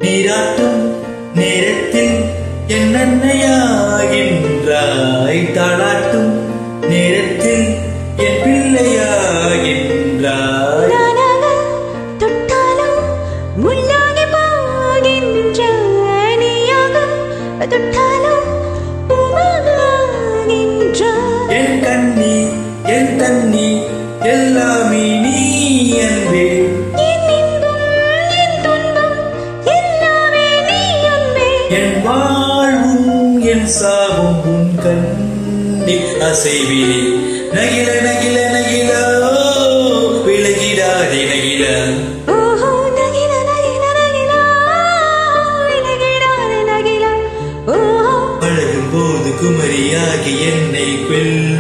நீராட்டும் நேரத்தில் என்னன்னையாகின்றாய் தாளாட்டும் நேரத்தில் என் பிள்ளையாகின்றாய் நானாக தொட்டாலும் முள்ளாகி போகின்ற நீயாக தொட்டாலும் பூவாகின்ற என் கண்ணி என் தண்ணி எல்லாமே நீ அன்பே என் இன்பம் என் துன்பம் எல்லாமே நீ அன்பே என் வாழ்வும் என் சாவும் உன் கண்ணில் அசைவிலே நகில நகில நகில ஓ, விலகிடாதே நகில ஓஹோ நகில நகில நகில நகில நகில ஓஹோ பழகும் போது குமரியாகி என்னை கொல்ல